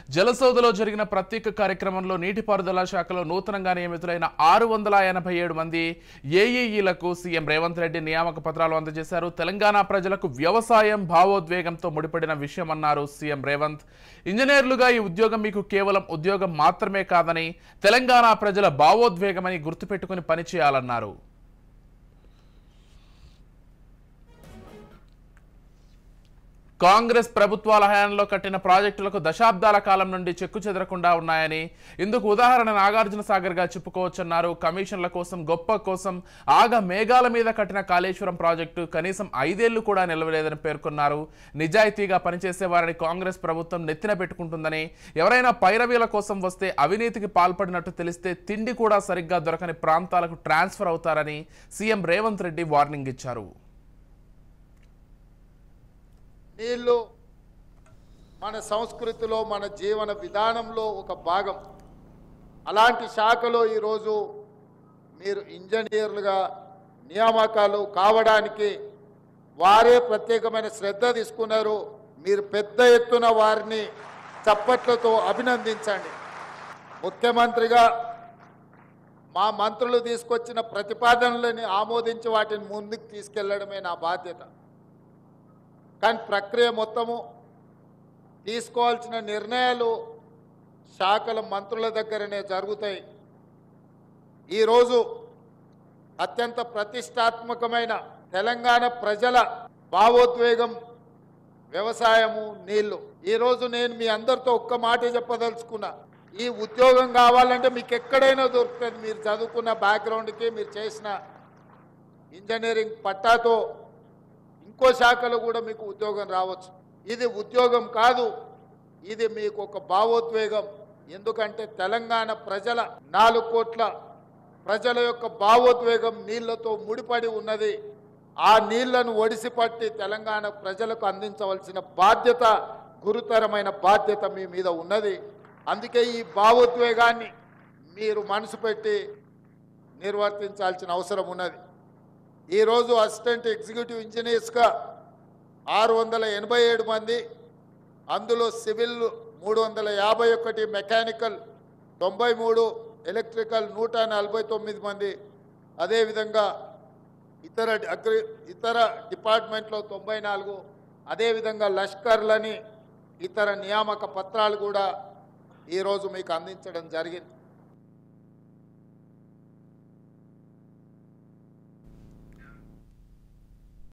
జలసౌదలో జరిగిన ప్రత్యేక కార్యక్రమంలో నీటిపారుదల శాఖలో నూతనంగా నియమితులైన ఆరు వందల ఎనభై ఏడు మంది ఏఈఈలకు సీఎం రేవంత్ రెడ్డి నియామక పత్రాలు అందజేశారు తెలంగాణ ప్రజలకు వ్యవసాయం భావోద్వేగంతో ముడిపడిన విషయమన్నారు సీఎం రేవంత్ ఇంజనీర్లుగా ఈ ఉద్యోగం మీకు కేవలం ఉద్యోగం మాత్రమే కాదని తెలంగాణ ప్రజల భావోద్వేగమని గుర్తుపెట్టుకుని పనిచేయాలన్నారు కాంగ్రెస్ ప్రభుత్వాల హయాంలో కట్టిన ప్రాజెక్టులకు దశాబ్దాల కాలం నుండి చెక్కు చెదరకుండా ఉన్నాయని ఇందుకు ఉదాహరణ నాగార్జున సాగర్ గా చెప్పుకోవచ్చన్నారు కమిషన్ల కోసం గొప్ప కోసం ఆగ మేఘాల మీద కట్టిన కాళేశ్వరం ప్రాజెక్టు కనీసం ఐదేళ్లు కూడా నిలవలేదని పేర్కొన్నారు నిజాయితీగా పనిచేసే వారిని కాంగ్రెస్ ప్రభుత్వం నెత్తిన పెట్టుకుంటుందని ఎవరైనా పైరవీల కోసం వస్తే అవినీతికి పాల్పడినట్టు తెలిస్తే తిండి కూడా సరిగ్గా దొరకని ప్రాంతాలకు ట్రాన్స్ఫర్ అవుతారని సీఎం రేవంత్ రెడ్డి వార్నింగ్ ఇచ్చారు నీళ్లు మన సంస్కృతిలో మన జీవన విధానంలో ఒక భాగం అలాంటి శాఖలో ఈరోజు మీరు ఇంజనీర్లుగా నియామకాలు కావడానికి వారే ప్రత్యేకమైన శ్రద్ధ తీసుకున్నారు మీరు పెద్ద ఎత్తున వారిని చప్పట్లతో అభినందించండి ముఖ్యమంత్రిగా మా మంత్రులు తీసుకొచ్చిన ప్రతిపాదనలని ఆమోదించి వాటిని ముందుకు తీసుకెళ్లడమే నా బాధ్యత కానీ ప్రక్రియ మొత్తము తీసుకోవాల్సిన నిర్ణయాలు శాఖల మంత్రుల దగ్గరనే జరుగుతాయి ఈరోజు అత్యంత ప్రతిష్టాత్మకమైన తెలంగాణ ప్రజల భావోద్వేగం వ్యవసాయము నీళ్లు ఈరోజు నేను మీ అందరితో ఒక్క మాట చెప్పదలుచుకున్నా ఈ ఉద్యోగం కావాలంటే మీకు ఎక్కడైనా దొరుకుతుంది మీరు చదువుకున్న బ్యాక్గ్రౌండ్కి మీరు చేసిన ఇంజనీరింగ్ పట్టాతో ఇంకో శాఖలో కూడా మీకు ఉద్యోగం రావచ్చు ఇది ఉద్యోగం కాదు ఇది మీకు ఒక భావోద్వేగం ఎందుకంటే తెలంగాణ ప్రజల నాలుగు కోట్ల ప్రజల యొక్క భావోద్వేగం నీళ్లతో ముడిపడి ఉన్నది ఆ నీళ్లను ఒడిసిపట్టి తెలంగాణ ప్రజలకు అందించవలసిన బాధ్యత గురుతరమైన బాధ్యత మీ మీద ఉన్నది అందుకే ఈ భావోద్వేగాన్ని మీరు మనసు పెట్టి నిర్వర్తించాల్సిన అవసరం ఉన్నది ఈరోజు అసిస్టెంట్ ఎగ్జిక్యూటివ్ ఇంజనీర్స్గా ఆరు వందల ఎనభై ఏడు మంది అందులో సివిల్ మూడు వందల యాభై ఒకటి మెకానికల్ తొంభై మూడు ఎలక్ట్రికల్ నూట నలభై తొమ్మిది మంది అదేవిధంగా ఇతర అగ్రి ఇతర డిపార్ట్మెంట్లో తొంభై నాలుగు అదేవిధంగా లష్కర్లని ఇతర నియామక పత్రాలు కూడా ఈరోజు మీకు అందించడం జరిగింది